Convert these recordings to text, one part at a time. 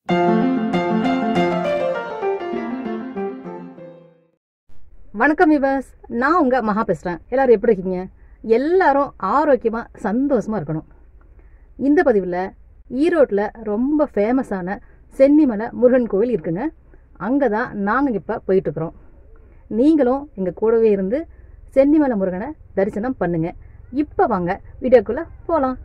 வணக்கம் விவாஸ் நான் உங்கள் மகா பேசுகிறேன் எல்லாரும் எப்படி இருக்கீங்க எல்லாரும் ஆரோக்கியமாக சந்தோஷமாக இருக்கணும் இந்த பதிவில் ஈரோட்டில் ரொம்ப ஃபேமஸான சென்னிமலை முருகன் கோவில் இருக்குங்க அங்கே தான் நாங்கள் இப்போ போயிட்டுருக்குறோம் நீங்களும் எங்கள் கூடவே இருந்து சென்னிமலை முருகனை தரிசனம் பண்ணுங்க இப்போ வாங்க வீடியோக்குள்ளே போகலாம்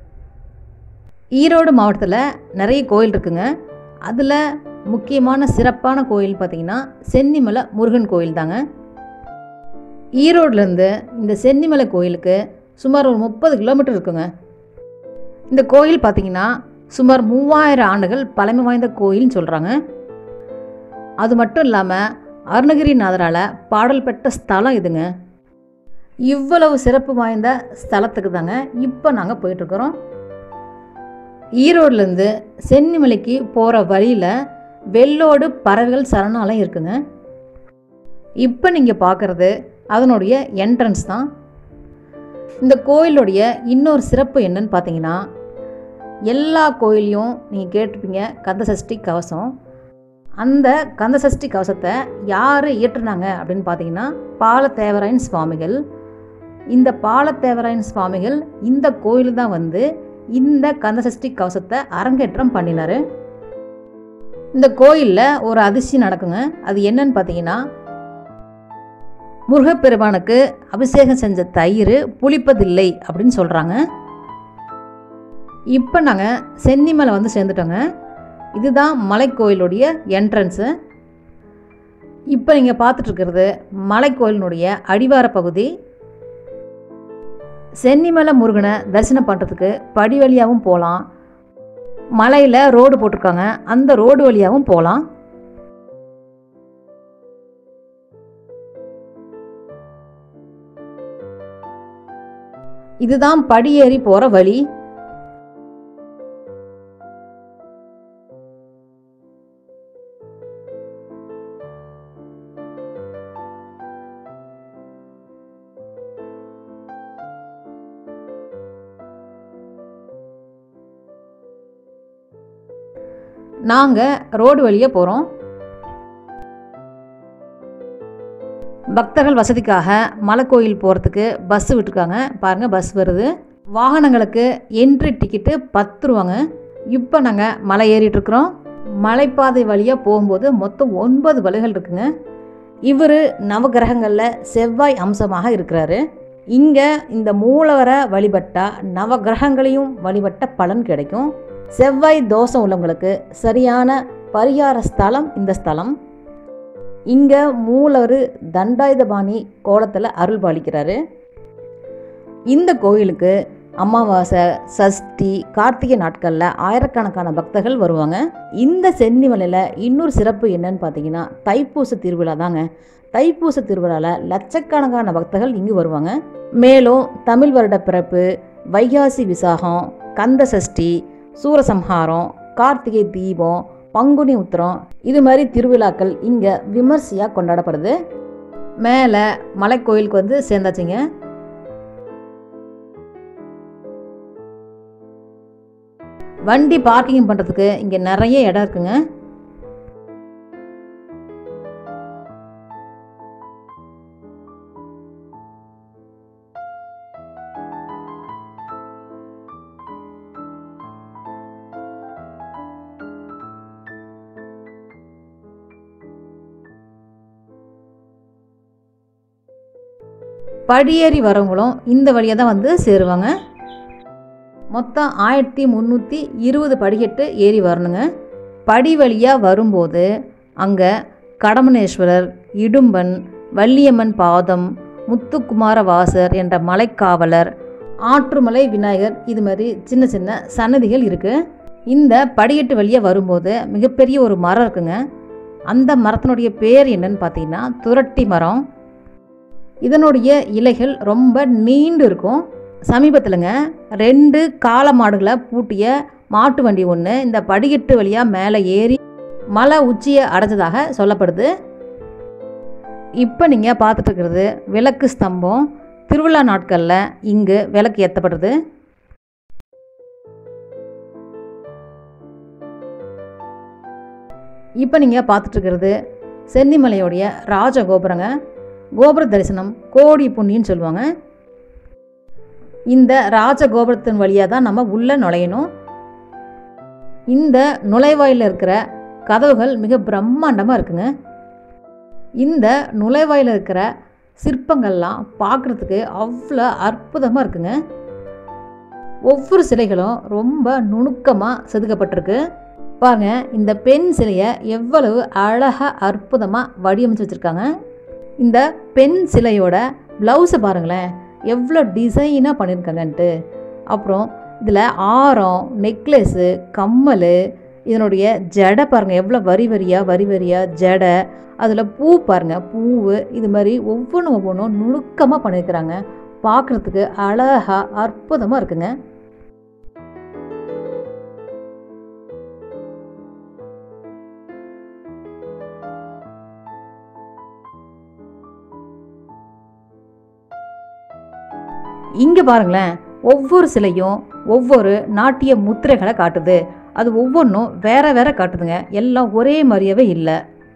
ஈரோடு மாவட்டத்தில் நிறைய கோயில் இருக்குங்க அதில் முக்கியமான சிறப்பான கோயில் பார்த்திங்கன்னா சென்னிமலை முருகன் கோயில் தாங்க ஈரோட்லேருந்து இந்த சென்னிமலை கோயிலுக்கு சுமார் ஒரு முப்பது கிலோமீட்டர் இருக்குங்க இந்த கோயில் பார்த்திங்கன்னா சுமார் மூவாயிரம் ஆண்டுகள் பழமை வாய்ந்த கோயில்னு சொல்கிறாங்க அது மட்டும் இல்லாமல் அருணகிரிநாதரால் பாடல் பெற்ற ஸ்தலம் இதுங்க இவ்வளவு சிறப்பு வாய்ந்த ஸ்தலத்துக்கு தாங்க இப்போ நாங்கள் போயிட்டுருக்குறோம் ஈரோட்லேருந்து சென்னிமலைக்கு போகிற வழியில் வெள்ளோடு பறவைகள் சரணாலயம் இருக்குங்க இப்போ நீங்கள் பார்க்குறது அதனுடைய என்ட்ரன்ஸ் தான் இந்த கோயிலுடைய இன்னொரு சிறப்பு என்னன்னு பார்த்தீங்கன்னா எல்லா கோயிலையும் நீங்கள் கேட்டிருப்பீங்க கந்தசஷ்டி கவசம் அந்த கந்தசஷ்டி கவசத்தை யார் இயற்றுனாங்க அப்படின்னு பார்த்தீங்கன்னா பாலத்தேவராயன் சுவாமிகள் இந்த பாலத்தேவராயன் சுவாமிகள் இந்த கோயில் தான் வந்து இந்த கந்தசஷ்டி கவசத்தை அரங்கேற்றம் பண்ணினார் இந்த கோயிலில் ஒரு அதிசயம் நடக்குங்க அது என்னன்னு பார்த்தீங்கன்னா முருகப்பெருமானுக்கு அபிஷேகம் செஞ்ச தயிர் புளிப்பதில்லை அப்படின்னு சொல்கிறாங்க இப்போ நாங்கள் சென்னிமலை வந்து சேர்ந்துட்டோங்க இதுதான் மலைக்கோயிலுடைய என்ட்ரன்ஸு இப்போ நீங்கள் பார்த்துட்ருக்கிறது மலைக்கோயிலினுடைய அடிவார பகுதி சென்னிமலை முருகனை தரிசனம் பண்ணுறதுக்கு படி வழியாகவும் போகலாம் மலையில் ரோடு போட்டிருக்காங்க அந்த ரோடு வழியாகவும் போகலாம் இதுதான் படியேறி போகிற வழி நாங்கள் ரோடு வழியே போகிறோம் பக்தர்கள் வசதிக்காக மலைக்கோயில் போகிறதுக்கு பஸ் விட்டுருக்காங்க பாருங்கள் பஸ் வருது வாகனங்களுக்கு என்ட்ரி டிக்கெட்டு பத்து ரூபாங்க இப்போ நாங்கள் மலை ஏறிட்டுருக்குறோம் மலைப்பாதை வழியாக போகும்போது மொத்தம் ஒன்பது வழிகள் இருக்குங்க இவர் நவகிரகங்களில் செவ்வாய் அம்சமாக இருக்கிறாரு இங்கே இந்த மூலவரை வழிபட்டால் நவகிரகங்களையும் வழிபட்ட பலன் கிடைக்கும் செவ்வாய் தோஷம் உள்ளவங்களுக்கு சரியான பரிகார ஸ்தலம் இந்த ஸ்தலம் இங்கே மூலவர் தண்டாயுதபாணி கோலத்தில் அருள் பாலிக்கிறாரு இந்த கோயிலுக்கு அமாவாசை சஷ்டி கார்த்திகை நாட்களில் ஆயிரக்கணக்கான பக்தர்கள் வருவாங்க இந்த சென்னிமலையில் இன்னொரு சிறப்பு என்னன்னு பார்த்தீங்கன்னா தைப்பூச திருவிழா தாங்க தைப்பூச திருவிழாவில் லட்சக்கணக்கான பக்தர்கள் இங்கு வருவாங்க மேலும் தமிழ் வருட பிறப்பு வைகாசி விசாகம் கந்த சஷ்டி சூரசம்ஹாரம் கார்த்திகை தீபம் பங்குனி உத்திரம் இது மாதிரி திருவிழாக்கள் இங்கே விமர்சையாக கொண்டாடப்படுது மேலே மலைக்கோயிலுக்கு வந்து சேர்ந்தாச்சுங்க வண்டி பார்க்கிங் பண்ணுறதுக்கு இங்கே நிறைய இடம் இருக்குங்க படியேறி வரவங்களும் இந்த வழியாக தான் வந்து சேருவாங்க மொத்தம் ஆயிரத்தி முந்நூற்றி இருபது படிக்கட்டு ஏறி வரணுங்க படி வழியாக வரும்போது அங்கே கடமனேஸ்வரர் இடும்பன் வள்ளியம்மன் பாதம் முத்துக்குமார வாசர் என்ற மலைக்காவலர் ஆற்றுமலை விநாயகர் இது மாதிரி சின்ன சின்ன சன்னதிகள் இருக்குது இந்த படிக்கட்டு வழியாக வரும்போது மிகப்பெரிய ஒரு மரம் இருக்குங்க அந்த மரத்தினுடைய பேர் என்னன்னு பார்த்தீங்கன்னா துரட்டி மரம் இதனுடைய இலைகள் ரொம்ப நீண்டு இருக்கும் சமீபத்தில்ங்க ரெண்டு காளை மாடுகளை பூட்டிய மாட்டு வண்டி ஒன்று இந்த படிக்கட்டு வழியாக மேலே ஏறி மலை உச்சியை அடைஞ்சதாக சொல்லப்படுது இப்போ நீங்கள் பார்த்துட்டு இருக்கிறது விளக்கு ஸ்தம்பம் திருவிழா நாட்களில் இங்கு விளக்கு ஏற்றப்படுறது இப்போ நீங்கள் பார்த்துட்ருக்கிறது சென்னிமலையோடைய ராஜ கோபுரங்க கோபுர தரிசனம் கோடி புண்ணின்னு சொல்லுவாங்க இந்த ராஜ கோபுரத்தின் வழியாக தான் நம்ம உள்ளே நுழையணும் இந்த நுழைவாயில் இருக்கிற கதவுகள் மிக பிரம்மாண்டமாக இருக்குங்க இந்த நுழைவாயில் இருக்கிற சிற்பங்கள்லாம் பார்க்குறதுக்கு அவ்வளோ அற்புதமாக இருக்குங்க ஒவ்வொரு சிலைகளும் ரொம்ப நுணுக்கமாக செதுக்கப்பட்டிருக்கு பாருங்க இந்த பெண் சிலையை எவ்வளவு அழகாக அற்புதமாக வடிவமைச்சு வச்சுருக்காங்க இந்த பெண் சிலையோட ப்ளவுஸை பாருங்களேன் எவ்வளோ டிசைனாக பண்ணியிருக்காங்கன்ட்டு அப்புறம் இதில் ஆரம் நெக்லஸ்ஸு கம்மல் இதனுடைய ஜடை பாருங்கள் எவ்வளோ வரி வரியாக வரி வரியாக ஜடை அதில் பூ பாருங்கள் பூவு இது மாதிரி ஒவ்வொன்றும் ஒவ்வொன்றும் நுணுக்கமாக பண்ணியிருக்கிறாங்க பார்க்குறதுக்கு அழகாக அற்புதமாக இருக்குங்க இங்கே பாருங்களேன் ஒவ்வொரு சிலையும் ஒவ்வொரு நாட்டிய முத்திரைகளை காட்டுது அது ஒவ்வொன்றும் வேற வேற காட்டுதுங்க எல்லாம் ஒரே மாதிரியாவே இல்லை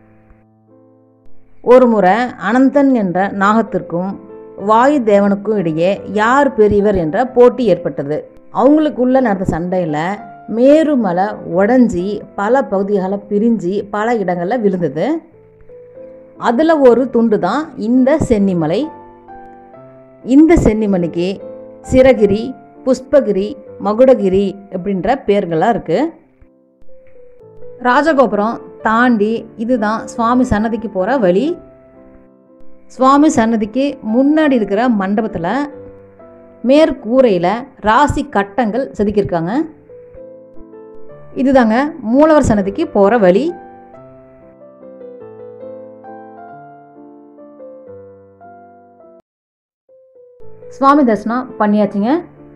ஒரு முறை அனந்தன் என்ற நாகத்திற்கும் வாயு தேவனுக்கும் இடையே யார் பெரியவர் என்ற போட்டி ஏற்பட்டது அவங்களுக்குள்ள நடந்த சண்டையில் மேருமலை உடஞ்சி பல பகுதிகளை பிரிஞ்சு பல இடங்களில் விழுந்தது அதில் ஒரு துண்டு தான் இந்த சென்னிமலை இந்த சென்னிமலைக்கு சிரகிரி புஷ்பகிரி மகுடகிரி அப்படின்ற பேர்கள்லாம் இருக்குது ராஜகோபுரம் தாண்டி இதுதான் சுவாமி சன்னதிக்கு போகிற வழி சுவாமி சன்னதிக்கு முன்னாடி இருக்கிற மண்டபத்தில் மேற்கூரையில் ராசி கட்டங்கள் செதுக்கியிருக்காங்க இதுதாங்க மூலவர் சன்னதிக்கு போகிற வழி சுவாமி தரிசனம் பண்ணியாச்சுங்க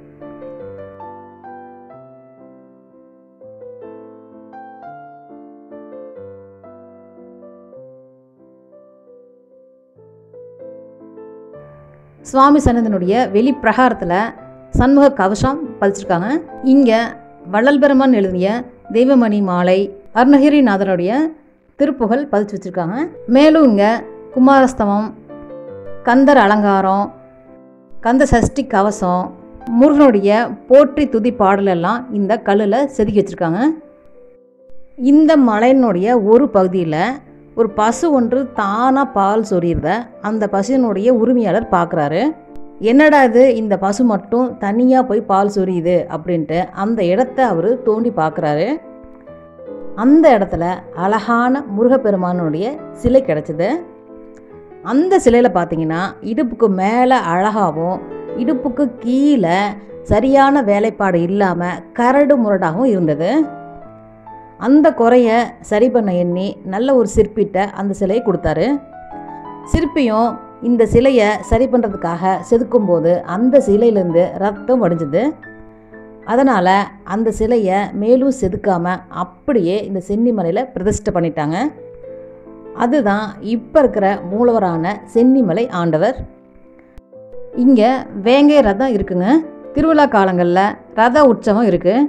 சுவாமி சன்னதனுடைய வெளிப்பிரகாரத்தில் சண்முக கவசம் பதிச்சிருக்காங்க இங்கே வள்ளல் பெருமான் எழுதிய தெய்வமணி மாலை அருணகிரிநாதனுடைய திருப்புகழ் பதிச்சு வச்சுருக்காங்க மேலும் இங்கே குமாரஸ்தவம் கந்தர் அலங்காரம் கந்த சஷ்டி கவசம் முருகனுடைய போற்றி துதி பாடலெல்லாம் இந்த கல்லில் செதுக்கி வச்சுருக்காங்க இந்த மலையினுடைய ஒரு பகுதியில் ஒரு பசு ஒன்று தானாக பால் சொரியிறத அந்த பசுவினுடைய உரிமையாளர் பார்க்குறாரு என்னடா இது இந்த பசு மட்டும் தனியாக போய் பால் சொரியுது அப்படின்ட்டு அந்த இடத்த அவர் தோண்டி பார்க்குறாரு அந்த இடத்துல அழகான முருகப்பெருமானுடைய சிலை கிடச்சிது அந்த சிலையில் பார்த்தீங்கன்னா இடுப்புக்கு மேலே அழகாகவும் இடுப்புக்கு கீழே சரியான வேலைப்பாடு இல்லாமல் கரடு முரடாகவும் இருந்தது அந்த குறைய சரி பண்ண எண்ணி நல்ல ஒரு சிற்பிட்ட அந்த சிலையை கொடுத்தாரு சிற்பியும் இந்த சிலையை சரி பண்ணுறதுக்காக செதுக்கும்போது அந்த சிலையிலேருந்து ரத்தம் வடிஞ்சுது அதனால் அந்த சிலையை மேலும் செதுக்காமல் அப்படியே இந்த சென்னிமலையில் பிரதிஷ்டை பண்ணிட்டாங்க அதுதான் இப்போ இருக்கிற மூலவரான சென்னிமலை ஆண்டவர் இங்கே வேங்கை ரதம் இருக்குங்க திருவிழா காலங்களில் ரத உற்சவம் இருக்குது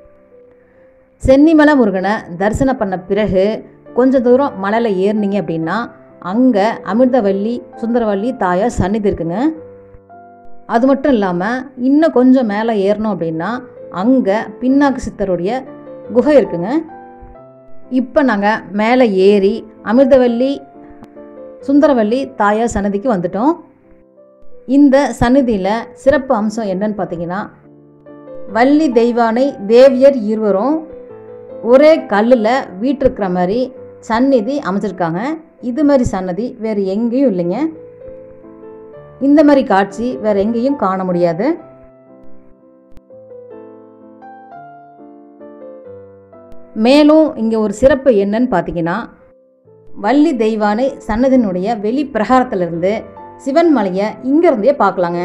சென்னிமலை முருகனை தரிசனம் பண்ண பிறகு கொஞ்சம் தூரம் மலையில் ஏறினீங்க அப்படின்னா அங்கே அமிர்தவல்லி சுந்தரவல்லி தாயார் சந்நிதி இருக்குங்க அது மட்டும் இல்லாமல் இன்னும் கொஞ்சம் மேலே ஏறணும் அப்படின்னா அங்கே பின்னாக்கு சித்தருடைய குகை இருக்குங்க இப்போ நாங்கள் மேலே ஏறி அமிர்தவல்லி சுந்தரவல்லி தாயார் சன்னதிக்கு வந்துட்டோம் இந்த சன்னதியில் சிறப்பு அம்சம் என்னன்னு பார்த்தீங்கன்னா வள்ளி தெய்வானை தேவியர் இருவரும் ஒரே கல்லில் வீட்டிருக்கிற மாதிரி சந்நிதி அமைச்சிருக்காங்க இது மாதிரி சன்னதி வேறு எங்கேயும் இல்லைங்க இந்த மாதிரி காட்சி வேறு எங்கேயும் காண முடியாது மேலும் இங்கே ஒரு சிறப்பு என்னன்னு பார்த்தீங்கன்னா வள்ளி தெய்வானை சன்னதியினுடைய வெளி பிரகாரத்திலிருந்து சிவன் மலையை இங்கிருந்தே பார்க்கலாங்க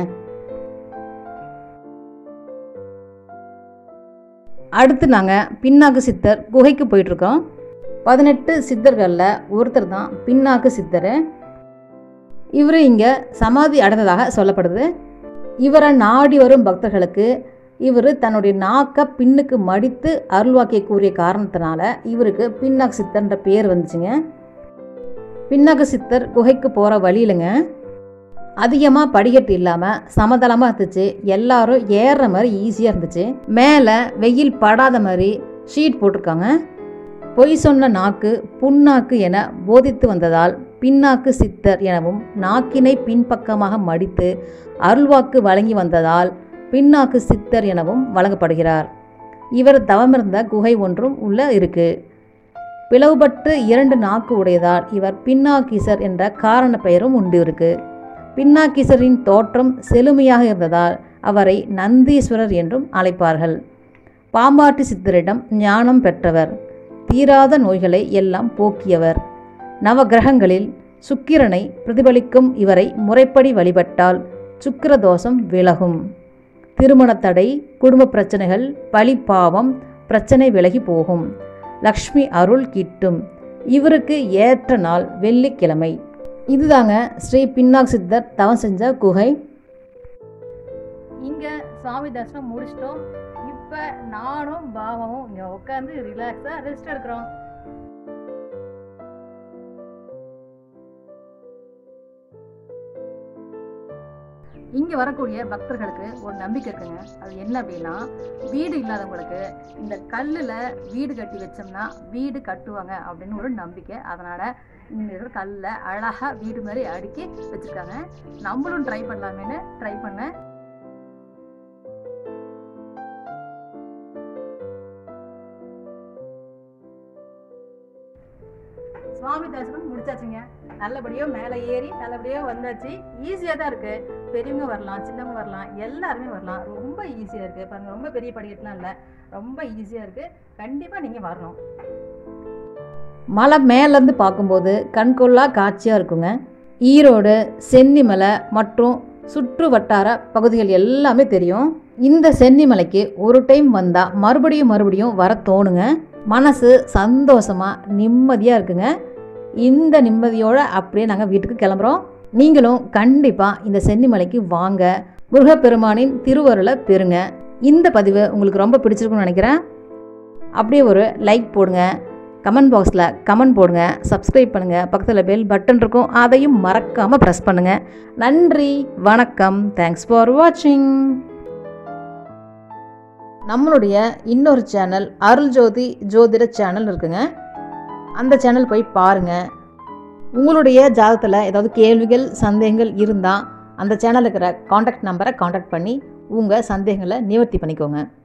அடுத்து நாங்கள் பின்னாக்கு சித்தர் குகைக்கு போயிட்டுருக்கோம் பதினெட்டு சித்தர்களில் ஒருத்தர் தான் பின்னாக்கு சித்தர் இவர் இங்கே சமாதி அடைந்ததாக சொல்லப்படுது இவரை நாடி வரும் பக்தர்களுக்கு இவர் தன்னுடைய நாக்கை பின்னுக்கு மடித்து அருள்வாக்கிய கூறிய காரணத்தினால இவருக்கு பின்னாக்கு சித்தர்ன்ற பேர் வந்துச்சுங்க பின்னாக்கு சித்தர் குகைக்கு போகிற வழியிலங்க அதிகமாக படிக்கட்டு இல்லாமல் சமதளமாக இருந்துச்சு எல்லாரும் ஏறுற மாதிரி ஈஸியாக இருந்துச்சு மேலே வெயில் படாத மாதிரி ஷீட் போட்டிருக்காங்க பொய் சொன்ன நாக்கு புண்ணாக்கு என போதித்து வந்ததால் பின்னாக்கு சித்தர் எனவும் நாக்கினை பின்பக்கமாக மடித்து அருள்வாக்கு வழங்கி வந்ததால் பின்னாக்கு சித்தர் எனவும் வழங்கப்படுகிறார் இவர் தவமிருந்த குகை ஒன்றும் உள்ள இருக்கு பிளவுபட்டு இரண்டு நாக்கு உடையதால் இவர் பின்னாக்கீசர் என்ற காரண பெயரும் உண்டு இருக்கு பின்னாக்கீசரின் தோற்றம் செழுமையாக இருந்ததால் அவரை நந்தீஸ்வரர் என்றும் அழைப்பார்கள் பாம்பாட்டி சித்தரிடம் ஞானம் பெற்றவர் தீராத நோய்களை எல்லாம் போக்கியவர் நவகிரகங்களில் சுக்கிரனை பிரதிபலிக்கும் இவரை முறைப்படி வழிபட்டால் சுக்கிர தோஷம் விலகும் திருமணத்தடை குடும்ப பிரச்சனைகள் பழி பாவம் பிரச்சனை விலகி போகும் லக்ஷ்மி அருள் கிட்டும் இவருக்கு ஏற்ற நாள் வெள்ளிக்கிழமை இதுதாங்க ஸ்ரீ பின்னாக் சித்தர் தவம் செஞ்ச குகை இங்கே சாமி தரிசனம் முடிச்சிட்டோம் இப்போ நானும் பாவமும் இங்கே உட்காந்து ரிலாக்ஸாக ரெஸ்ட் எடுக்கிறோம் இங்கே வரக்கூடிய பக்தர்களுக்கு ஒரு நம்பிக்கை இருக்குங்க அது என்ன அப்படின்னா வீடு இல்லாதவங்களுக்கு இந்த கல்லில் வீடு கட்டி வச்சோம்னா வீடு கட்டுவாங்க அப்படின்னு ஒரு நம்பிக்கை அதனால் இங்கே இருக்கிற கல்லில் அழகாக வீடு மாதிரி அடுக்கி வச்சுருக்காங்க நம்மளும் ட்ரை பண்ணலாமேன்னு ட்ரை பண்ணேன் சுவாமி தரிசனம் முடிச்சாச்சுங்க நல்லபடியாக மேலே ஏறி நல்லபடியாக வந்தாச்சு ஈஸியாக தான் இருக்குது பெரியவங்க வரலாம் சின்னவங்க வரலாம் எல்லாருமே வரலாம் ரொம்ப ஈஸியாக இருக்குது பாருங்க ரொம்ப பெரிய படிக்கட்டுலாம் இல்லை ரொம்ப ஈஸியாக இருக்குது கண்டிப்பாக நீங்கள் வரணும் மலை மேலேருந்து பார்க்கும்போது கண்கொள்ளா காட்சியாக இருக்குங்க ஈரோடு சென்னிமலை மற்றும் சுற்று வட்டார பகுதிகள் எல்லாமே தெரியும் இந்த சென்னிமலைக்கு ஒரு டைம் வந்தால் மறுபடியும் மறுபடியும் வர தோணுங்க மனசு சந்தோஷமாக நிம்மதியாக இருக்குங்க இந்த நிம்மதியோடு அப்படியே நாங்கள் வீட்டுக்கு கிளம்புறோம் நீங்களும் கண்டிப்பாக இந்த சென்னிமலைக்கு வாங்க முருகப்பெருமானின் திருவருளை பெறுங்க இந்த பதிவு உங்களுக்கு ரொம்ப பிடிச்சிருக்குன்னு நினைக்கிறேன் அப்படியே ஒரு லைக் போடுங்க கமெண்ட் பாக்ஸில் கமெண்ட் போடுங்க சப்ஸ்கிரைப் பண்ணுங்கள் பக்கத்தில் பெல் பட்டன் இருக்கும் அதையும் மறக்காமல் ப்ரெஸ் பண்ணுங்கள் நன்றி வணக்கம் தேங்க்ஸ் ஃபார் வாட்சிங் நம்மளுடைய இன்னொரு சேனல் அருள் ஜோதி ஜோதிட சேனல் இருக்குங்க அந்த சேனல் போய் பாருங்கள் உங்களுடைய ஜாதகத்தில் ஏதாவது கேள்விகள் சந்தேகங்கள் இருந்தால் அந்த சேனலில் இருக்கிற காண்டாக்ட் நம்பரை காண்டாக்ட் பண்ணி உங்கள் சந்தேகங்களை நிவர்த்தி பண்ணிக்கோங்க